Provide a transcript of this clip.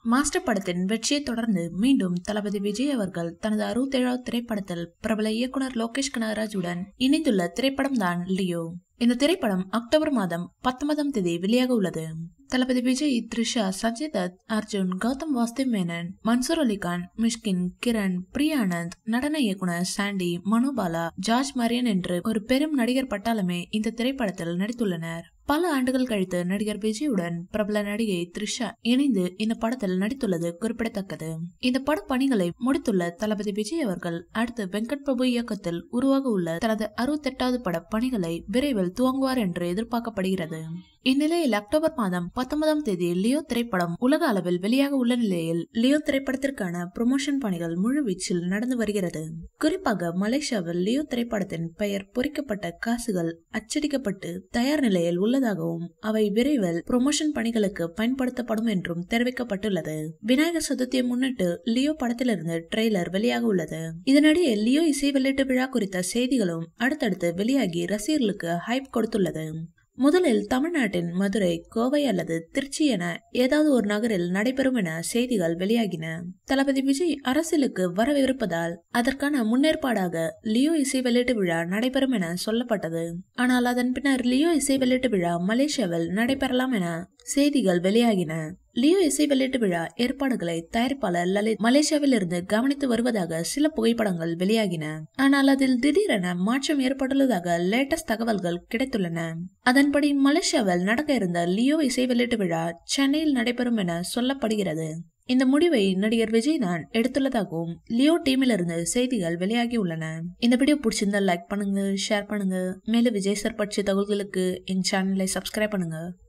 master படத்தின் வெற்றியை தொடர்ந்து மீண்டும் தளபதி விஜய் அவர்கள் தனது அறுபத்தேழாவது திரைப்படத்தில் பிரபல இயக்குனர் லோகேஷ் கனகராஜுடன் இணைந்துள்ள திரைப்படம் தான் லியோ இந்த திரைப்படம் அக்டோபர் மாதம் பத்தொன்பதாம் தேதி வெளியாக உள்ளது தளபதி விஜய் த்ரிஷா சஞ்சய் தத் அர்ஜுன் கௌதம் வாஸ்தவ் மேனன் மன்சூர் அலிகான் மிஷ்கின் கிரண் பிரியானந்த் நடன இயக்குனர் சாண்டி மனோபாலா ஜார்ஜ் மரியன் என்று ஒரு பெரும் நடிகர் பட்டாளமே இந்த திரைப்படத்தில் நடித்துள்ளனர் பல ஆண்டுகள் கழித்து நடிகர் விஜயுடன் பிரபல நடிகை த்ரிஷா இணைந்து இந்த படத்தில் நடித்துள்ளது குறிப்பிடத்தக்கது இந்த பட பணிகளை முடித்துள்ள தளபதி விஜய் அவர்கள் அடுத்து வெங்கட் பிரபு இயக்கத்தில் உருவாக உள்ள தனது அறுபத்தெட்டாவது பட பணிகளை விரைவில் துவங்குவார் என்று எதிர்பார்க்கப்படுகிறது இந்நிலையில் அக்டோபர் மாதம் பத்தொன்பதாம் தேதி லியோ திரைப்படம் உலக அளவில் வெளியாக உள்ள நிலையில் லியோ திரைப்படத்திற்கான ப்ரொமோஷன் பணிகள் முழுவீச்சில் நடந்து வருகிறது குறிப்பாக மலேசியாவில் லியோ திரைப்படத்தின் பெயர் பொறிக்கப்பட்ட காசுகள் அச்சடிக்கப்பட்டு தயார் நிலையில் உள்ளதாகவும் அவை விரைவில் ப்ரொமோஷன் பணிகளுக்கு பயன்படுத்தப்படும் என்றும் தெரிவிக்கப்பட்டுள்ளது விநாயகர் சதுர்த்தியை முன்னிட்டு லியோ படத்திலிருந்து ட்ரெய்லர் வெளியாக உள்ளது இதனிடையே லியோ இசை வெளியீட்டு விழா குறித்த செய்திகளும் அடுத்தடுத்து வெளியாகி ரசிகர்களுக்கு ஹைப் கொடுத்துள்ளது முதலில் தமிழ்நாட்டின் மதுரை கோவை அல்லது திருச்சி என ஏதாவது ஒரு நகரில் நடைபெறும் என செய்திகள் வெளியாகின தளபதி விஜய் அரசியலுக்கு வரவிருப்பதால் அதற்கான முன்னேற்பாடாக லியோ இசை வெளியீட்டு விழா நடைபெறும் என சொல்லப்பட்டது ஆனால் அதன் பின்னர் லியோ இசை வெளியீட்டு விழா மலேசியாவில் நடைபெறலாம் என செய்திகள் வெளியாகின லியோ இசை வெளியீட்டு விழா ஏற்பாடுகளை தயாரிப்பாளர் லலித் மலேசியாவில் இருந்து கவனித்து வருவதாக சில புகைப்படங்கள் வெளியாகின ஆனால் அதில் திடீரென மாற்றம் ஏற்பட்டுள்ளதாக லேட்டஸ்ட் தகவல்கள் கிடைத்துள்ளன அதன்படி மலேசியாவில் நடக்க இருந்த லியோ இசை வெளியீட்டு விழா சென்னையில் நடைபெறும் என சொல்லப்படுகிறது இந்த முடிவை நடிகர் விஜய் தான் எடுத்துள்ளதாகவும் லியோ டீமில் இருந்து செய்திகள் வெளியாகி உள்ளன இந்த வீடியோ பிடிச்சிருந்தா லைக் பண்ணுங்க ஷேர் பண்ணுங்க மேலும் விஜய் சார் பற்றிய தகவல்களுக்கு எங்க சேனலை சப்ஸ்கிரைப் பண்ணுங்க